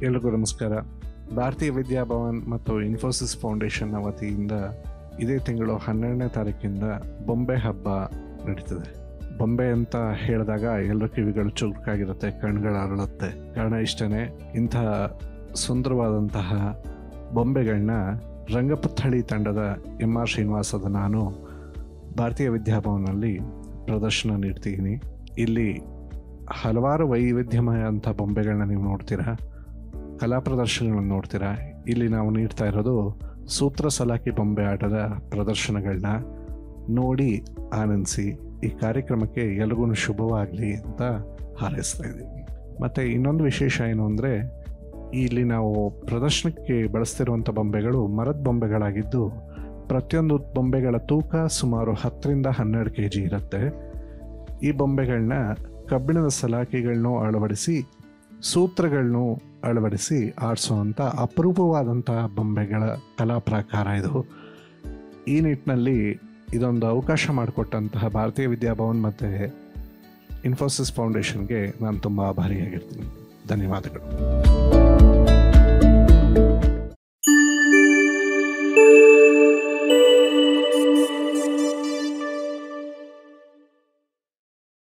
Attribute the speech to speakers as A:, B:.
A: ಎಲ್ರಿಗೂ ನಮಸ್ಕಾರ ಭಾರತೀಯ ವಿದ್ಯಾಭವನ್ ಮತ್ತು ಇನ್ಫೋಸಿಸ್ ಫೌಂಡೇಶನ್ನ ವತಿಯಿಂದ ಇದೇ ತಿಂಗಳು ಹನ್ನೆರಡನೇ ತಾರೀಕಿಂದ ಬೊಂಬೆ ಹಬ್ಬ ನಡೀತದೆ ಬೊಂಬೆ ಅಂತ ಹೇಳಿದಾಗ ಎಲ್ಲರ ಕಿವಿಗಳು ಚುರುಕಾಗಿರುತ್ತೆ ಕಣ್ಗಳು ಅರಳುತ್ತೆ ಕಾರಣ ಇಷ್ಟನೇ ಇಂತಹ ಸುಂದರವಾದಂತಹ ಬೊಂಬೆಗಳನ್ನ ರಂಗಪುತ್ಥಳಿ ತಂಡದ ಎಂ ಆರ್ ಶ್ರೀನಿವಾಸದ ನಾನು ಭಾರತೀಯ ವಿದ್ಯಾಭವನಲ್ಲಿ ಪ್ರದರ್ಶನ ನೀಡ್ತಿದ್ದೀನಿ ಇಲ್ಲಿ ಹಲವಾರು ವೈವಿಧ್ಯಮಯ ಅಂತ ಬೊಂಬೆಗಳನ್ನ ನೀವು ನೋಡ್ತೀರಾ ಕಲಾ ಪ್ರದರ್ಶನಗಳನ್ನ ನೋಡ್ತೀರಾ ಇಲ್ಲಿ ನಾವು ನೀಡ್ತಾ ಇರೋದು ಸೂತ್ರ ಸಲಾಕಿ ಬೊಂಬೆ ಆಟದ ಪ್ರದರ್ಶನಗಳನ್ನ ನೋಡಿ ಆನಂದಿಸಿ ಈ ಕಾರ್ಯಕ್ರಮಕ್ಕೆ ಎಲ್ರಿಗೂ ಶುಭವಾಗಲಿ ಅಂತ ಹಾರೈಸ್ತಾ ಇದ್ದೀವಿ ಮತ್ತು ಇನ್ನೊಂದು ವಿಶೇಷ ಏನು ಅಂದರೆ ಇಲ್ಲಿ ನಾವು ಪ್ರದರ್ಶನಕ್ಕೆ ಬಳಸ್ತಿರುವಂಥ ಬೊಂಬೆಗಳು ಮರದ ಬೊಂಬೆಗಳಾಗಿದ್ದು ಪ್ರತಿಯೊಂದು ಬೊಂಬೆಗಳ ತೂಕ ಸುಮಾರು ಹತ್ತರಿಂದ ಹನ್ನೆರಡು ಕೆ ಜಿ ಇರುತ್ತೆ ಈ ಬೊಂಬೆಗಳನ್ನ ಕಬ್ಬಿಣದ ಸಲಾಕಿಗಳನ್ನು ಅಳವಡಿಸಿ ಸೂತ್ರಗಳನ್ನು ಅಳವಡಿಸಿ ಆಡಿಸುವಂಥ ಅಪರೂಪವಾದಂತಹ ಬೊಂಬೆಗಳ ಕಲಾ ಪ್ರಕಾರ ಇದು ಈ ನಿಟ್ಟಿನಲ್ಲಿ ಇದೊಂದು ಅವಕಾಶ ಮಾಡಿಕೊಟ್ಟಂತಹ ಭಾರತೀಯ ವಿದ್ಯಾಭವನ್ ಮತ್ತು ಇನ್ಫೋಸಿಸ್ ಫೌಂಡೇಶನ್ಗೆ ನಾನು ತುಂಬ ಆಭಾರಿಯಾಗಿರ್ತೀನಿ ಧನ್ಯವಾದಗಳು